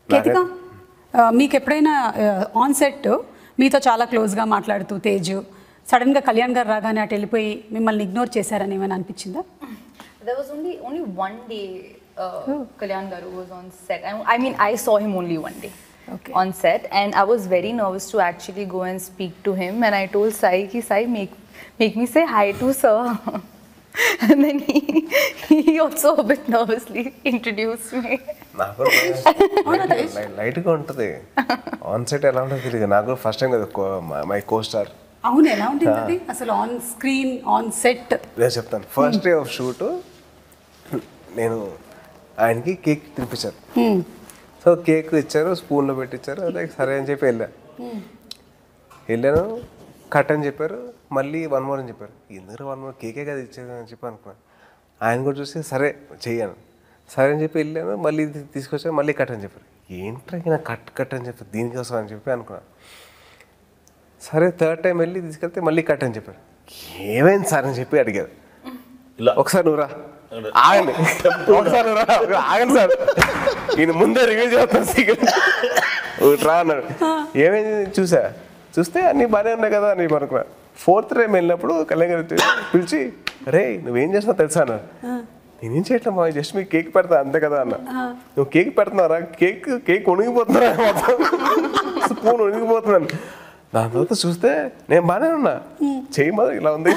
కేతిక ఆ, మీకు ఎప్పుడైనా ఆన్ సెట్ మీతో చాలా క్లోజ్గా మాట్లాడుతూ తేజు సడన్గా కళ్యాణ్ గారు రాగానే అటు వెళ్ళిపోయి మిమ్మల్ని ఇగ్నోర్ చేశారని ఏమైనా అనిపించిందా There was only only one day uh, Kalyan Garu was on set. I, I mean, I saw him only one day Okay. on set, and I was very nervous to actually go and speak to him. And I told Sai, "Ki Sai, make make me say hi to sir." and then he he also a bit nervously introduced me. నాకు లైట్గా ఉంటుంది on set ఎలా ఉంటుంది తెలియదు నాకు first time కదా my co star అవును ఎలా ఉంటుంది అది అసలు ఆన్ స్క్రీన్ ఆన్ సెట్ నేను చెప్తాను ఫస్ట్ డే ఆఫ్ షూట్ నేను ఆయనకి కేక్ తినిపించాను సో కేక్ ఇచ్చారు స్పూన్లో పెట్టించారు లైక్ సరే అని చెప్పి వెళ్ళా వెళ్ళాను కట్ అని చెప్పారు మళ్ళీ వన్ మోర్ అని చెప్పారు ఎందుకు వన్ మోర్ కేకే కదా ఇచ్చేది అని చెప్పి అనుకున్నాను ఆయన కూడా చూసి సరే చెయ్యాను సరే అని చెప్పి వెళ్ళాను మళ్ళీ ఇది తీసుకొచ్చాను మళ్ళీ కట్ అని చెప్పారు ఏంట్రా ఈయన కట్ కట్ అని చెప్పి దీనికోసం అని చెప్పి అనుకున్నాను సరే థర్డ్ టైం వెళ్ళి తీసుకెళ్తే మళ్ళీ కట్ అని చెప్పారు ఏమైంది సార్ అని చెప్పి అడిగారు ఇలా ఒకసారి నువ్వు రా ఆగండి ఒకసారి నువ్వు రా ఆగండి సార్ ఈయన ముందే రివ్యూ చేస్తాను సీక్రెట్ ఒకటి రా అన్నాడు ఏమైంది చూసా చూస్తే అన్ని బాగానే ఉన్నాయి కదా అని అనుకున్నా ఫోర్త్ టైం వెళ్ళినప్పుడు కళ్యాణ్ గారు పిలిచి రే నువ్వేం చేస్తున్నావు తెలుసా అన్నారు నేనేం చేయట్లే మా జస్ట్ మీకు కేక్ పెడతా అంతే కదా అన్న నువ్వు కేక్ పెడుతున్నారా కేక్ కేక్ ఉణిగిపోతున్నారా మొత్తం స్పూన్ ఉణిగిపోతున్నాను దాని తర్వాత చూస్తే నేను బాగానే ఉన్నా చెయ్యి మాత్రం ఇలా ఉంది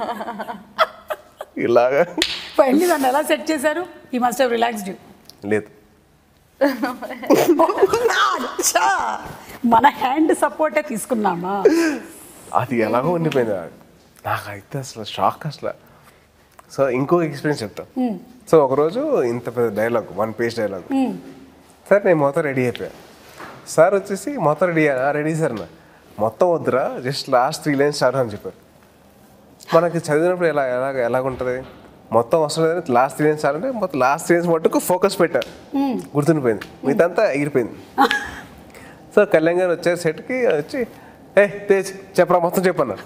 ఇలాగా వెళ్ళి దాన్ని ఎలా సెట్ చేశారు ఈ మస్ట్ హావ్ రిలాక్స్డ్ లేదు మన హ్యాండ్ సపోర్టే తీసుకున్నామా అది ఎలాగో ఉండిపోయింది నాకైతే అసలు షాక్ అసలు సో ఇంకొక ఎక్స్పీరియన్స్ చెప్తా సో ఒకరోజు ఇంత పెద్ద dialogue one page dialogue sir నేను మొత్తం రెడీ అయిపోయా సార్ వచ్చేసి మొత్తం రెడీ రెడీ సార్ నా మొత్తం వద్దురా just last three lines start అని చెప్పారు మనకి చదివినప్పుడు ఎలా ఎలా ఎలాగుంటుంది మొత్తం అవసరం లేదు లాస్ట్ త్రీ లైన్స్ అంటే మొత్తం లాస్ట్ త్రీ లైన్స్ మట్టుకు ఫోకస్ పెట్టారు గుర్తుండిపోయింది మిగతా ఎగిరిపోయింది సో కళ్యాణ్ గారు వచ్చారు సెట్కి వచ్చి ఏ తేజ్ చెప్పరా మొత్తం చెప్పన్నారు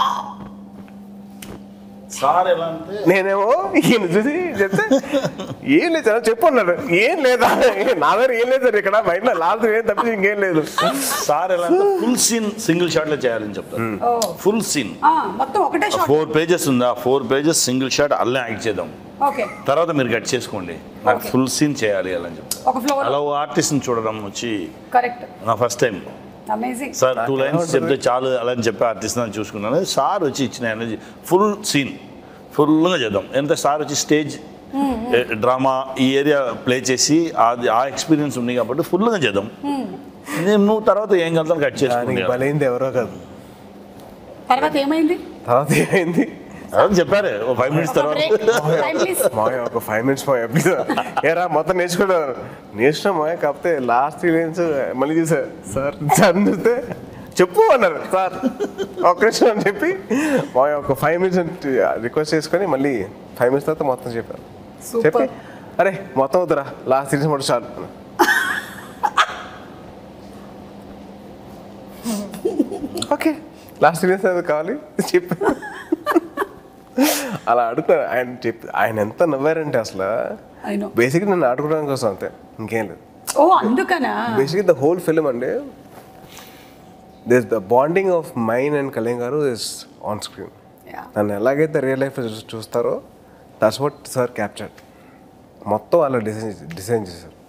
సార్ ఎలా అంటే నేనేమో ఈయన చూసి చెప్తే ఏం లేదు సార్ చెప్పు అన్నాడు ఏం లేదా నా దగ్గర ఏం లేదు సార్ ఇక్కడ బయట లాస్ట్ ఏం తప్పించి ఇంకేం లేదు సార్ ఎలా అంటే ఫుల్ సీన్ సింగిల్ షాట్ లో చేయాలని చెప్తారు ఫుల్ సీన్ ఆ, మొత్తం ఒకటే షాట్ ఫోర్ పేజెస్ ఉందా ఫోర్ పేజెస్ సింగిల్ షాట్ అల్లే యాక్ట్ చేద్దాం ఓకే తర్వాత మీరు కట్ చేసుకోండి నాకు ఫుల్ సీన్ చేయాలి అని చెప్తారు ఒక ఫ్లోర్ అలా ఓ ఆర్టిస్ట్ని చూడడం వచ్చి కరెక్ట్ నా first time amazing sir two lines చెప్తే చాలు అలా అని చెప్పి ఆర్టిస్ట్ అని చూసుకున్నాను సార్ వచ్చి ఇచ్చిన ఎనర్జీ ఫుల్ సీన్ ఫుల్గా చేద్దాం ఎంత సార్ వచ్చి స్టేజ్ డ్రామా ఈ ఏరియా ప్లే చేసి అది ఆ ఎక్స్పీరియన్స్ ఉంది కాబట్టి ఫుల్గా చేద్దాం నేను నువ్వు తర్వాత ఏం కలుతాను కట్ దానికి చేసుకుంటా బలైంది ఎవరో కాదు తర్వాత ఏమైంది తర్వాత ఏమైంది అదే చెప్పారు ఓ ఫైవ్ మినిట్స్ తర్వాత టైం ప్లీజ్ మాయ ఒక ఫైవ్ మినిట్స్ మాయ ప్లీజ్ ఏరా మొత్తం నేర్చుకున్నాను నేర్చుకున్నా మాయ కాకపోతే లాస్ట్ త్రీ లైన్స్ మళ్ళీ చూసా సార్ సార్ చూస్తే చెప్పు అన్నారు సార్ ఒక నిమిషం అని చెప్పి మా ఒక ఫైవ్ మినిట్స్ రిక్వెస్ట్ చేసుకొని మళ్ళీ ఫైవ్ మినిట్స్ తర్వాత మొత్తం చెప్పారు Super. చెప్పి అరే మొత్తం వద్దురా లాస్ట్ సీరీస్ మొదటి చాలు ఓకే లాస్ట్ సీరీస్ అది కావాలి చెప్పి అలా అడుగుతారు ఆయన చెప్పి ఆయన ఎంత నవ్వారంటే అసలు I know. బేసిక్గా నన్ను ఆడుకోవడం కోసం అంతే ఇంకేం లేదు ఓ అందుకనా బేసిక్లీ ద హోల్ ఫిల్మ్ అండి this the bonding of mine and Kalyan garu is on screen Yeah. నన్ను ఎలాగైతే రియల్ లైఫ్ చూస్తారో దట్స్ వాట్ సార్ క్యాప్చర్డ్ మొత్తం అలా డిజైన్ డిజైన్ చేశారు